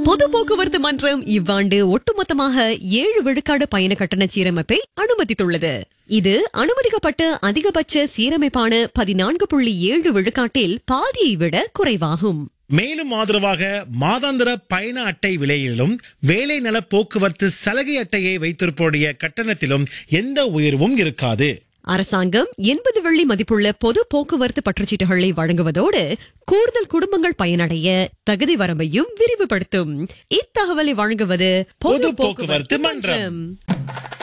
பொது போக்குவரத்து மன்றம் இவ்வாண்டு ஒட்டுமொத்தமாக ஏழு விழுக்காடு பயண கட்டண சீரமைப்பை அனுமதித்துள்ளது இது அனுமதிக்கப்பட்ட அதிகபட்ச சீரமைப்பான பதினான்கு புள்ளி ஏழு விழுக்காட்டில் பாதியை விட குறைவாகும் மேலும் ஆதரவாக மாதாந்திர பயண அட்டை விலையிலும் வேலை நல போக்குவரத்து சலுகை அட்டையை வைத்திருப்போருடைய கட்டணத்திலும் எந்த உயர்வும் இருக்காது அரசாங்கம் எண்பது வெள்ளி மதிப்புள்ள பொது போக்குவரத்து பற்றுச்சீட்டுகளை வழங்குவதோடு கூடுதல் குடும்பங்கள் பயனடைய தகுதி வரம்பையும் விரிவுபடுத்தும் இத்தகவலை வழங்குவது பொது போக்குவரத்து மன்றம்.